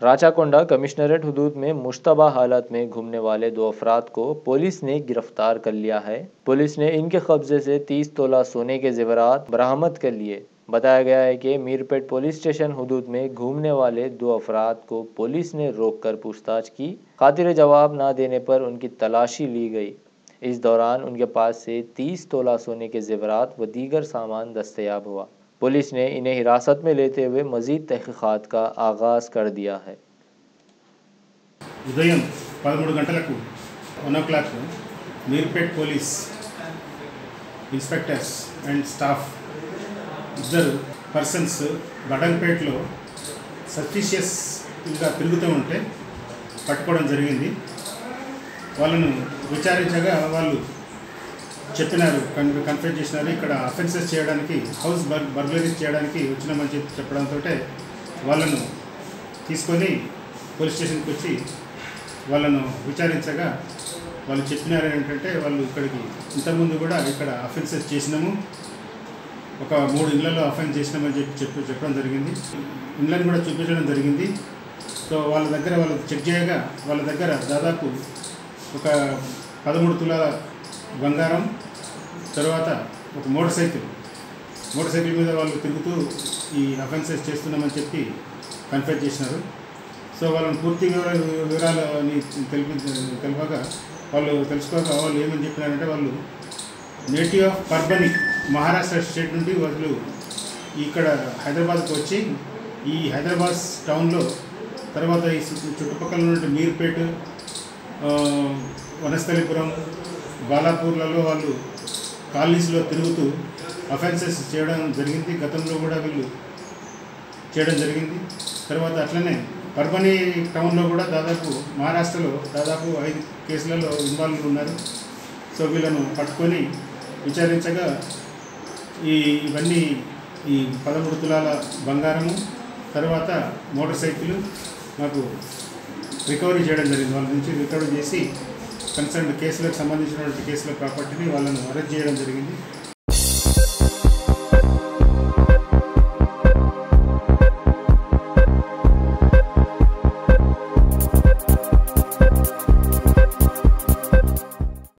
Rachakonda commissionerate हदूद में मुश्तबा हालत में घूमने वाले दो अफराद को पुलिस ने गिरफ्तार कर लिया है पुलिस ने इनके कब्जे से 30 तोला सोने के जेवरात बरामद कर लिए बताया गया है कि मीरपेट पुलिस स्टेशन हदूद में घूमने वाले दो अफराद को पुलिस ने रोककर पूछताछ की खातिर जवाब ना देने पर उनकी तलाशी ली गई इस दौरान उनके पास से 30 तोला सोने के जेवरात व दीगर सामान दस्तयाब हुआ पुलिस ने इन्हें हिरासत में लेते हुए मजीद तहकीक़ात का आगाज़ कर दिया है ఉదయం పదమూడు గంటలకు one o'clock Meerpet police inspectors and staff ఇద్దరు పర్సన్స్ బడంపేట్లో సస్పిషియస్గా తిరుగుతూ ఉంటే పట్టుకోవడం జరిగింది వాళ్ళను విచారించగా వాళ్ళు చెప్పినారు కన్ కన్ఫ్యూజ్ చేసినారు ఇక్కడ అఫెన్సెస్ చేయడానికి హౌస్ బర్ బర్గ్లరీస్ చేయడానికి వచ్చినామని చెప్పి చెప్పడంతో వాళ్ళను తీసుకొని పోలీస్ స్టేషన్కి వచ్చి వాళ్ళను విచారించగా వాళ్ళు చెప్పినారు ఏంటంటే వాళ్ళు ఇక్కడికి ఇంతకుముందు కూడా ఇక్కడ అఫెన్సెస్ చేసినాము ఒక మూడు ఇళ్లలో అఫెన్స్ చేసినామని చెప్పి చెప్పి చెప్పడం జరిగింది ఇళ్ళని కూడా చూపించడం జరిగింది సో వాళ్ళ దగ్గర వాళ్ళు చెక్ చేయగా వాళ్ళ దగ్గర దాదాపు ఒక పదమూడు తులాల బంగారం తర్వాత ఒక మోటార్ సైకిల్ మోటార్ సైకిల్ మీద వాళ్ళు తిరుగుతూ ఈ అఫెన్సెస్ చేస్తున్నామని చెప్పి కన్ఫెస్ చేసినారు సో వాళ్ళని పూర్తి వివర వివరాలని తెలిపి తెలిపగా వాళ్ళు తెలుసుకోక వాళ్ళు ఏమని చెప్పినారంటే వాళ్ళు native of Parbhani Maharashtra state నుండి వాళ్ళు ఇక్కడ హైదరాబాద్కి వచ్చి ఈ హైదరాబాద్ టౌన్లో తర్వాత ఈ చుట్టు- చుట్టుపక్కల నుండి మీర్పేట్ ఆ, వనస్థలిపురం బాలాపూర్లలో వాళ్ళు కాలనీస్లో తిరుగుతూ అఫెన్సెస్ చేయడం జరిగింది గతంలో కూడా వీళ్ళు చేయడం జరిగింది తర్వాత అట్లనే పర్బని టౌన్లో కూడా దాదాపు మహారాష్ట్రలో దాదాపు ఐదు కేసులలో ఇన్వాల్వ్ ఉన్నారు సో వీళ్ళను పట్టుకొని విచారించగా ఈ ఇవన్నీ ఈ పదమూడు తులాల బంగారము తర్వాత మోటార్ సైకిల్ మాకు రికవరీ చేయడం జరిగింది వాళ్ళ నుంచి రికవరీ చేసి కన్సర్న్ కేసులకు సంబంధించినటువంటి కేసుల ప్రాపర్టీని వాళ్ళను అరెస్ట్ చేయడం జరిగింది